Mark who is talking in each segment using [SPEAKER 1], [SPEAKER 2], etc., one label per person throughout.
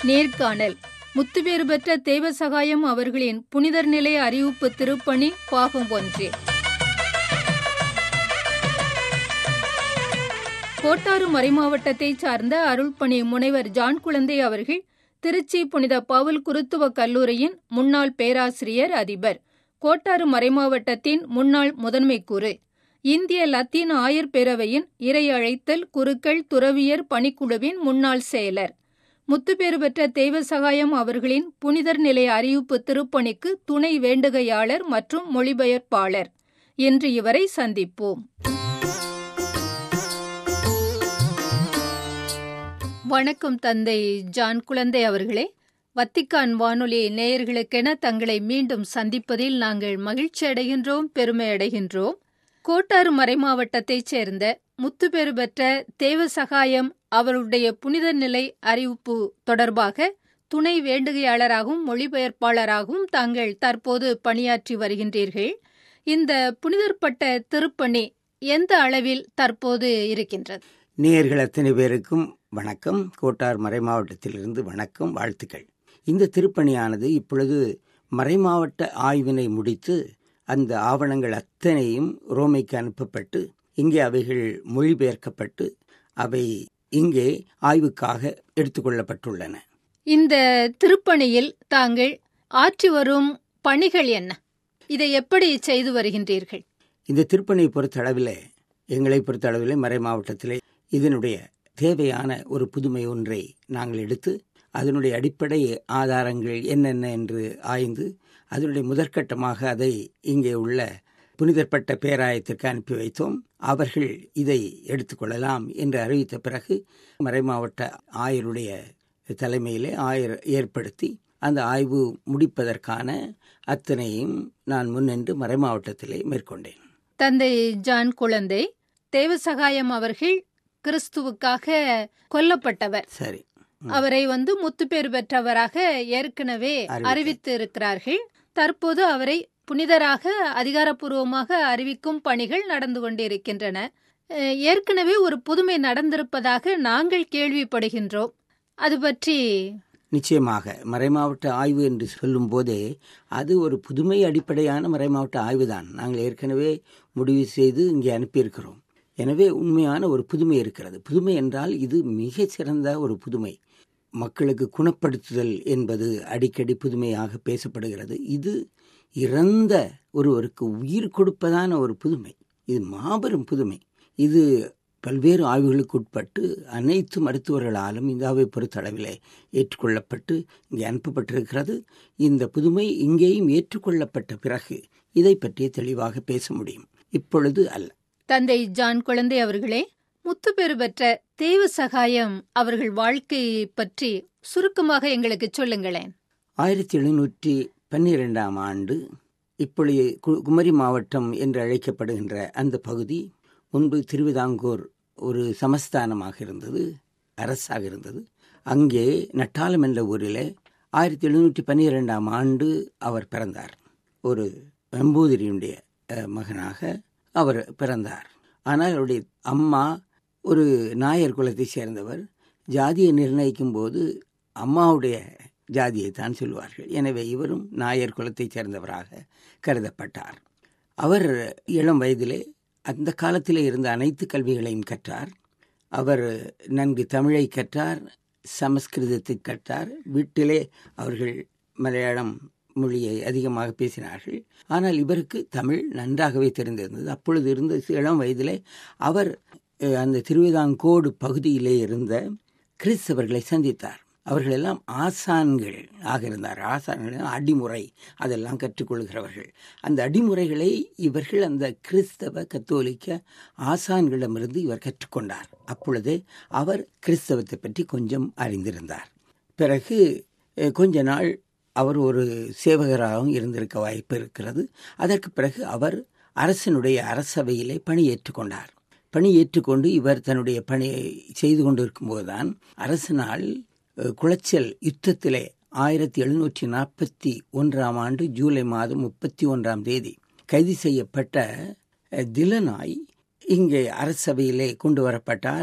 [SPEAKER 1] நேர்காணல் முத்துவேறு பெற்ற தெய்வ சகாயம் அவர்களின் புனிதர் நிலைய அறிவிப்பு திருப்பணி பாகம் ஒன்று கோட்டாறு மறைமாவட்டத்தை சார்ந்த அருள்பணி முனைவர் ஜான் குழந்தை அவர்கள் திருச்சி புனித பவுல் குருத்துவ கல்லூரியின் முன்னாள் பேராசிரியர் அதிபர் கோட்டாறு மறைமாவட்டத்தின் முன்னாள் முதன்மை குரு இந்திய லத்தீன் ஆயர் பேரவையின் இறை அழைத்தல் குருக்கள் துறவியர் பணிக்குழுவின் முன்னாள் செயலர் முத்துப்பேறு பெற்ற தெய்வ சகாயம் அவர்களின் புனிதர் நிலைய அறிவிப்பு திருப்பணிக்கு துணை வேண்டுகையாளர் மற்றும் மொழிபெயர்ப்பாளர் இன்று இவரை சந்திப்போம் வணக்கம் தந்தை ஜான் குழந்தை அவர்களே வத்திக்கான் வானொலி நேயர்களுக்கென தங்களை மீண்டும் சந்திப்பதில் நாங்கள் மகிழ்ச்சி அடைகின்றோம் பெருமை அடைகின்றோம் கோட்டாறு மறைமாவட்டத்தைச் சேர்ந்த முத்துப்பேறு பெற்ற தேவ சகாயம் அவருடைய புனித நிலை அறிவிப்பு தொடர்பாக துணை வேண்டுகையாளராகவும் மொழிபெயர்ப்பாளராகவும் தாங்கள் தற்போது பணியாற்றி வருகின்றீர்கள் இந்த புனிதர்பட்ட திருப்பணி எந்த அளவில் தற்போது இருக்கின்றது
[SPEAKER 2] நேயர்கள் அத்தனை பேருக்கும் வணக்கம் கோட்டார் மறைமாவட்டத்திலிருந்து வணக்கம் வாழ்த்துக்கள் இந்த திருப்பணியானது இப்பொழுது மறைமாவட்ட ஆய்வினை முடித்து அந்த ஆவணங்கள் அத்தனையும் ரோமைக்கு அனுப்பப்பட்டு இங்கே அவைகள் மொழிபெயர்க்கப்பட்டு அவை இங்கே ஆய்வுக்காக எடுத்துக்கொள்ளப்பட்டுள்ளன
[SPEAKER 1] இந்த திருப்பணியில் தாங்கள் ஆற்றி வரும் பணிகள் என்ன இதை எப்படி செய்து வருகின்றீர்கள்
[SPEAKER 2] இந்த திருப்பணியை பொறுத்தளவில் எங்களை பொறுத்தளவில் மறை மாவட்டத்திலே இதனுடைய தேவையான ஒரு புதுமை ஒன்றை நாங்கள் எடுத்து அதனுடைய அடிப்படை ஆதாரங்கள் என்னென்ன என்று ஆய்ந்து அதனுடைய முதற்கட்டமாக அதை இங்கே உள்ள புனிதற்பட்ட பேராயத்திற்கு அனுப்பி வைத்தோம் அவர்கள் இதை எடுத்துக்கொள்ளலாம் என்று அறிவித்த பிறகு மறைமாவட்ட ஆயருடைய தலைமையிலே ஆயர் ஏற்படுத்தி அந்த ஆய்வு முடிப்பதற்கான அத்தனையும் நான் முன்னின்று மறைமாவட்டத்திலே மேற்கொண்டேன்
[SPEAKER 1] தந்தை ஜான் குழந்தை தேவசகாயம் அவர்கள் கிறிஸ்துவுக்காக கொல்லப்பட்டவர்
[SPEAKER 2] சரி
[SPEAKER 1] அவரை வந்து முத்துப்பேறு பெற்றவராக ஏற்கனவே அறிவித்து இருக்கிறார்கள் தற்போது அவரை புனிதராக அதிகாரப்பூர்வமாக அறிவிக்கும் பணிகள் நடந்து கொண்டிருக்கின்றன ஏற்கனவே ஒரு புதுமை நடந்திருப்பதாக நாங்கள் கேள்விப்படுகின்றோம் அது பற்றி
[SPEAKER 2] நிச்சயமாக மறைமாவட்ட ஆய்வு என்று சொல்லும் போதே அது ஒரு புதுமை அடிப்படையான மறைமாவட்ட ஆய்வு தான் நாங்கள் ஏற்கனவே முடிவு செய்து இங்கே அனுப்பியிருக்கிறோம் எனவே உண்மையான ஒரு புதுமை இருக்கிறது புதுமை என்றால் இது மிக சிறந்த ஒரு புதுமை மக்களுக்கு குணப்படுத்துதல் என்பது அடிக்கடி புதுமையாக பேசப்படுகிறது இது இறந்த ஒருவருக்கு உயிர் கொடுப்பதான ஒரு புதுமை இது மாபெரும் புதுமை இது பல்வேறு ஆய்வுகளுக்கு உட்பட்டு அனைத்து மருத்துவர்களாலும் இந்தியாவை பொறுத்தளவில் ஏற்றுக்கொள்ளப்பட்டு இங்கே அனுப்பப்பட்டிருக்கிறது இந்த புதுமை இங்கேயும் ஏற்றுக்கொள்ளப்பட்ட பிறகு இதை பற்றி தெளிவாக பேச முடியும் இப்பொழுது அல்ல
[SPEAKER 1] தந்தை ஜான் குழந்தை அவர்களே முத்துப்பெரு பெற்ற தேவ சகாயம் அவர்கள் வாழ்க்கையை பற்றி சுருக்கமாக எங்களுக்கு சொல்லுங்களேன்
[SPEAKER 2] ஆயிரத்தி எழுநூற்றி பன்னிரெண்டாம் ஆண்டு இப்பொழுது குமரி மாவட்டம் என்று அழைக்கப்படுகின்ற அந்த பகுதி முன்பு திருவிதாங்கூர் ஒரு சமஸ்தானமாக இருந்தது அரசாக இருந்தது அங்கே நட்டாலம் என்ற ஊரில் ஆயிரத்தி எழுநூற்றி பன்னிரெண்டாம் ஆண்டு அவர் பிறந்தார் ஒரு நம்பூதிரியுடைய மகனாக அவர் பிறந்தார் ஆனால் அவருடைய அம்மா ஒரு நாயர் குலத்தை சேர்ந்தவர் ஜாதியை நிர்ணயிக்கும் போது அம்மாவுடைய ஜாதியை தான் சொல்வார்கள் எனவே இவரும் நாயர் குலத்தைச் சேர்ந்தவராக கருதப்பட்டார் அவர் இளம் வயதிலே அந்த காலத்திலே இருந்த அனைத்து கல்விகளையும் கற்றார் அவர் நன்கு தமிழை கற்றார் சமஸ்கிருதத்தை கற்றார் வீட்டிலே அவர்கள் மலையாளம் மொழியை அதிகமாக பேசினார்கள் ஆனால் இவருக்கு தமிழ் நன்றாகவே தெரிந்திருந்தது அப்பொழுது இருந்த இளம் வயதிலே அவர் அந்த திருவிதாங்கோடு பகுதியிலே இருந்த கிறிஸ்தவர்களை சந்தித்தார் அவர்களெல்லாம் ஆசான்கள் ஆக இருந்தார் ஆசான்கள் அடிமுறை அதெல்லாம் கற்றுக்கொள்கிறவர்கள் அந்த அடிமுறைகளை இவர்கள் அந்த கிறிஸ்தவ கத்தோலிக்க ஆசான்களிடமிருந்து இவர் கற்றுக்கொண்டார் அப்பொழுது அவர் கிறிஸ்தவத்தை பற்றி கொஞ்சம் அறிந்திருந்தார் பிறகு கொஞ்ச நாள் அவர் ஒரு சேவகராகவும் இருந்திருக்க வாய்ப்பு இருக்கிறது அதற்கு பிறகு அவர் அரசனுடைய அரசவையிலே பணியேற்றுக் கொண்டார் பணி ஏற்றுக்கொண்டு இவர் தன்னுடைய பணியை செய்து கொண்டிருக்கும் போதுதான் அரசனால் குளச்சல் யுத்தத்திலே ஆயிரத்தி எழுநூற்றி நாற்பத்தி ஒன்றாம் ஆண்டு ஜூலை மாதம் முப்பத்தி ஒன்றாம் தேதி கைது செய்யப்பட்ட திலனாய் இங்கே அரசவையிலே கொண்டு வரப்பட்டார்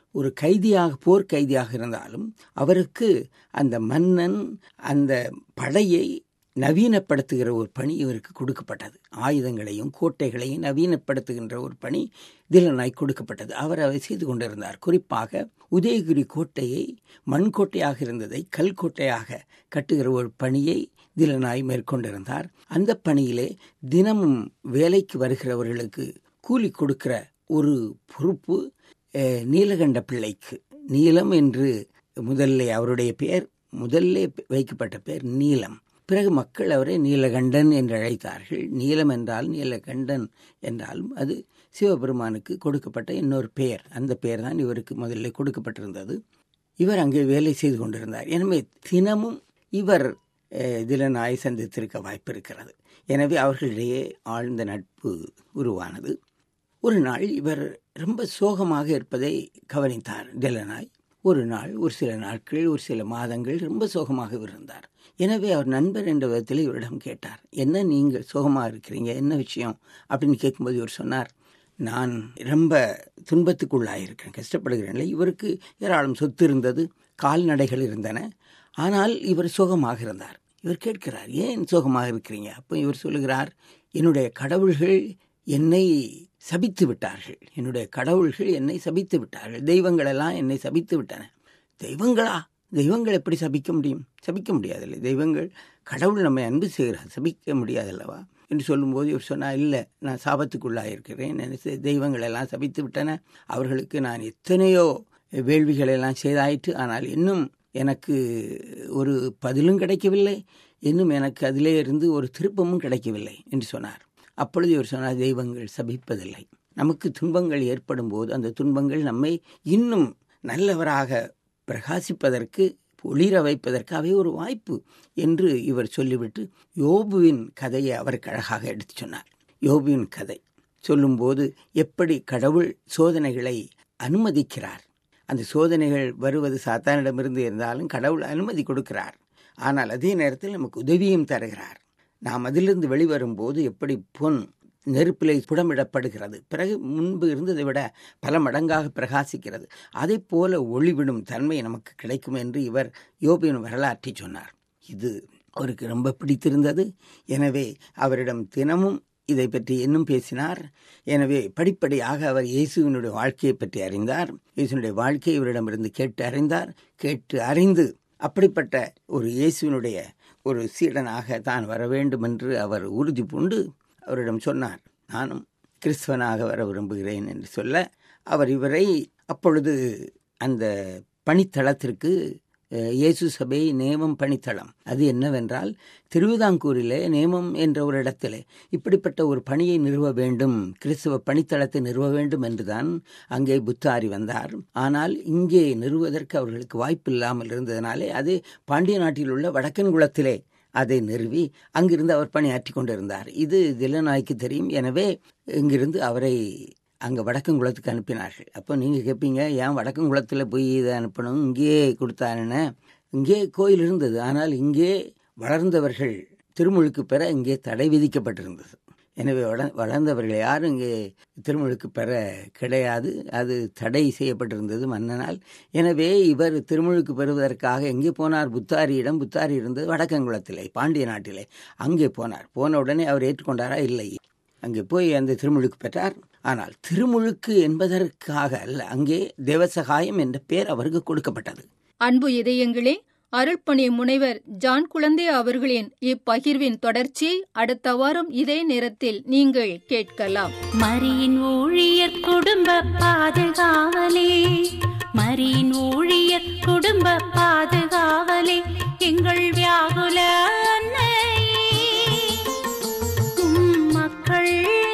[SPEAKER 2] ஒரு கைதியாக போர் கைதியாக இருந்தாலும் அவருக்கு அந்த மன்னன் அந்த படையை நவீனப்படுத்துகிற ஒரு பணி இவருக்கு கொடுக்கப்பட்டது ஆயுதங்களையும் கோட்டைகளையும் நவீனப்படுத்துகின்ற ஒரு பணி திலனாய் கொடுக்கப்பட்டது அவர் அதை செய்து கொண்டிருந்தார் குறிப்பாக உதயகிரி கோட்டையை மண்கோட்டையாக இருந்ததை கல் கோட்டையாக கட்டுகிற ஒரு பணியை திலனாய் மேற்கொண்டிருந்தார் அந்த பணியிலே தினமும் வேலைக்கு வருகிறவர்களுக்கு கூலி கொடுக்கிற ஒரு பொறுப்பு நீலகண்ட பிள்ளைக்கு நீலம் என்று முதல்ல அவருடைய பெயர் முதல்ல வைக்கப்பட்ட பெயர் நீலம் பிறகு மக்கள் அவரை நீலகண்டன் என்று அழைத்தார்கள் நீலம் என்றால் நீலகண்டன் என்றாலும் அது சிவபெருமானுக்கு கொடுக்கப்பட்ட இன்னொரு பெயர் அந்த பெயர் தான் இவருக்கு முதல்ல கொடுக்கப்பட்டிருந்தது இவர் அங்கே வேலை செய்து கொண்டிருந்தார் எனவே தினமும் இவர் திலனாய் சந்தித்திருக்க வாய்ப்பு இருக்கிறது எனவே அவர்களிடையே ஆழ்ந்த நட்பு உருவானது ஒரு நாள் இவர் ரொம்ப சோகமாக இருப்பதை கவனித்தார் திலனாய் ஒரு நாள் ஒரு சில நாட்கள் ஒரு சில மாதங்கள் ரொம்ப சோகமாக இருந்தார் எனவே அவர் நண்பர் என்ற விதத்தில் இவரிடம் கேட்டார் என்ன நீங்கள் சோகமாக இருக்கிறீங்க என்ன விஷயம் அப்படின்னு கேட்கும்போது இவர் சொன்னார் நான் ரொம்ப துன்பத்துக்குள்ளாயிருக்கிறேன் கஷ்டப்படுகிறேன் இவருக்கு ஏராளம் சொத்து இருந்தது கால்நடைகள் இருந்தன ஆனால் இவர் சோகமாக இருந்தார் இவர் கேட்கிறார் ஏன் சோகமாக இருக்கிறீங்க அப்போ இவர் சொல்லுகிறார் என்னுடைய கடவுள்கள் என்னை சபித்து விட்டார்கள் என்னுடைய கடவுள்கள் என்னை சபித்து விட்டார்கள் தெய்வங்கள் எல்லாம் என்னை சபித்து விட்டன தெய்வங்களா தெய்வங்கள் எப்படி சபிக்க முடியும் சபிக்க முடியாதில்லை தெய்வங்கள் கடவுள் நம்மை அன்பு செய்கிறார் சபிக்க முடியாதல்லவா என்று சொல்லும்போது இவர் சொன்னால் இல்லை நான் சாபத்துக்குள்ளாக இருக்கிறேன் தெய்வங்கள் எல்லாம் சபித்து விட்டன அவர்களுக்கு நான் எத்தனையோ வேள்விகள் எல்லாம் செய்தாயிற்று ஆனால் இன்னும் எனக்கு ஒரு பதிலும் கிடைக்கவில்லை இன்னும் எனக்கு அதிலே இருந்து ஒரு திருப்பமும் கிடைக்கவில்லை என்று சொன்னார் அப்பொழுது இவர் சொன்னார் தெய்வங்கள் சபிப்பதில்லை நமக்கு துன்பங்கள் ஏற்படும் போது அந்த துன்பங்கள் நம்மை இன்னும் நல்லவராக பிரகாசிப்பதற்கு ஒளிர வைப்பதற்கு அவை ஒரு வாய்ப்பு என்று இவர் சொல்லிவிட்டு யோபுவின் கதையை அவருக்கு அழகாக எடுத்து சொன்னார் யோபுவின் கதை சொல்லும்போது எப்படி கடவுள் சோதனைகளை அனுமதிக்கிறார் அந்த சோதனைகள் வருவது சாத்தானிடமிருந்து இருந்தாலும் கடவுள் அனுமதி கொடுக்கிறார் ஆனால் அதே நேரத்தில் நமக்கு உதவியும் தருகிறார் நாம் அதிலிருந்து வெளிவரும்போது எப்படி பொன் நெருப்பிலை புடமிடப்படுகிறது பிறகு முன்பு இருந்ததை விட பல மடங்காக பிரகாசிக்கிறது அதை போல ஒளிவிடும் தன்மை நமக்கு கிடைக்கும் என்று இவர் யோபியின் வரலாற்றி சொன்னார் இது அவருக்கு ரொம்ப பிடித்திருந்தது எனவே அவரிடம் தினமும் இதை பற்றி இன்னும் பேசினார் எனவே படிப்படியாக அவர் இயேசுவினுடைய வாழ்க்கையை பற்றி அறிந்தார் இயேசுனுடைய வாழ்க்கையை இவரிடமிருந்து கேட்டு அறிந்தார் கேட்டு அறிந்து அப்படிப்பட்ட ஒரு இயேசுவினுடைய ஒரு சீடனாக தான் வர வேண்டும் என்று அவர் உறுதி பூண்டு அவரிடம் சொன்னார் நானும் கிறிஸ்தவனாக வர விரும்புகிறேன் என்று சொல்ல அவர் இவரை அப்பொழுது அந்த பணித்தளத்திற்கு இயேசு சபை நேமம் பணித்தளம் அது என்னவென்றால் திருவிதாங்கூரிலே நேமம் என்ற ஒரு இடத்திலே இப்படிப்பட்ட ஒரு பணியை நிறுவ வேண்டும் கிறிஸ்தவ பணித்தளத்தை நிறுவ வேண்டும் என்றுதான் அங்கே புத்தாரி வந்தார் ஆனால் இங்கே நிறுவதற்கு அவர்களுக்கு வாய்ப்பு இல்லாமல் இருந்ததினாலே அது பாண்டிய நாட்டில் உள்ள வடக்கன்குளத்திலே அதை நிறுவி அங்கிருந்து அவர் பணியாற்றி கொண்டிருந்தார் இது தில்லநாய்க்கு தெரியும் எனவே இங்கிருந்து அவரை அங்கே வடக்கங்குளத்துக்கு அனுப்பினார்கள் அப்போ நீங்கள் கேட்பீங்க ஏன் வடக்கங்குளத்தில் போய் இதை அனுப்பணும் இங்கேயே கொடுத்தாருன்னு இங்கே கோயில் இருந்தது ஆனால் இங்கே வளர்ந்தவர்கள் திருமுழுக்கு பெற இங்கே தடை விதிக்கப்பட்டிருந்தது எனவே வள வளர்ந்தவர்கள் யாரும் இங்கே திருமுழுக்கு பெற கிடையாது அது தடை செய்யப்பட்டிருந்தது மன்னனால் எனவே இவர் திருமுழுக்கு பெறுவதற்காக எங்கே போனார் புத்தாரியிடம் புத்தாரி இருந்தது வடக்கங்குளத்திலே பாண்டிய நாட்டிலே அங்கே போனார் போன உடனே அவர் ஏற்றுக்கொண்டாரா இல்லை அங்கே போய் அந்த திருமுழுக்கு பெற்றார் ஆனால் திருமுழுக்கு என்பதற்காக அல்ல அங்கே தேவசகாயம் என்ற பெயர் அவருக்கு கொடுக்கப்பட்டது
[SPEAKER 1] அன்பு இதயங்களே அருள்பணி முனைவர் ஜான் குழந்தை அவர்களின் இப்பகிர்வின் தொடர்ச்சியை அடுத்த வாரம் இதே நேரத்தில் நீங்கள் கேட்கலாம்
[SPEAKER 3] மரியின் ஊழியர் குடும்ப பாதுகாவலே மரியின் ஊழியர் குடும்ப பாதுகாவலே எங்கள் வியாகுல மக்கள்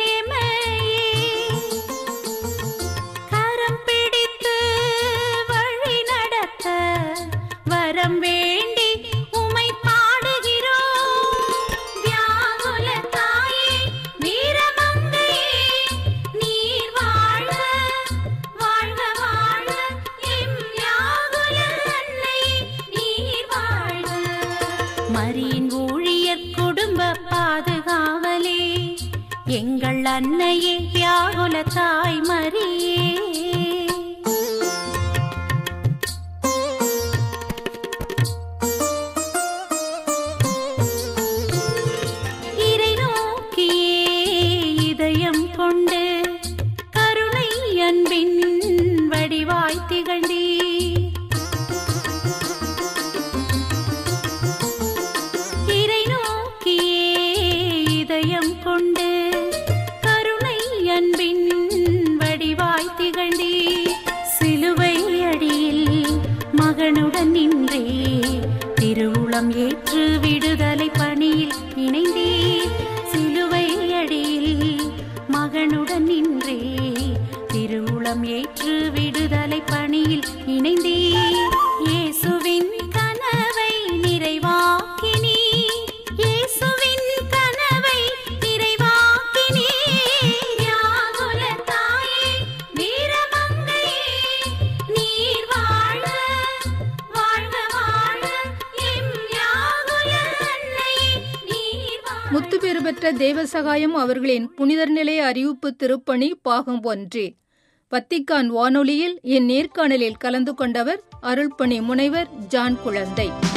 [SPEAKER 3] கரம் பிடித்து வழி நடத்த வரம் வேண்டி உமை பாடுகிறோம் வியாகுல தாயே வீரமங்கையே நீர் வாழ்க வாழ்க வாழ்க எம் வியாகுல அன்னையே நீர் வாழ்க மரியின் ஊழியர் குடும்ப பாதுகாவலே எங்கள் அன்னையே வியாகுல தாய் மரியே அன்பின் வடிவாய் திகழ்ந்தீர் இறை நோக்கியே இதயம் கொண்டு கருணை அன்பின் வடிவாய் திகழ்ந்தீர் சிலுவை அடியில் மகனுடன் நின்றே திருவுளம் ஏற்று விடுதலை பணியில் இணைந்தீர் சிலுவை அடியில் மகனுடன் நின்றே திருவுளம் ஏற்று விடுதலை பணியில் இணைந்தீர் இயேசுவின் கனவை நிறைவாக்கினீர் இயேசுவின் கனவை நிறைவாக்கினீர் யாகுல தாயே வீரமங்கையே நீர் வாழ வாழ்க வாழ எம் யாகுல அன்னையே நீர் வாழ
[SPEAKER 1] முத்துப்பேறு பெற்ற தேவசகாயம் அவர்களின் புனிதர் நிலை அறிவிப்பு திருப்பணி பாகம் ஒன்று வத்திக்கான் வானொலியில் இந்நேர்காணலில் கலந்து கொண்டவர் அருள்பணி முனைவர் ஜான் குழந்தை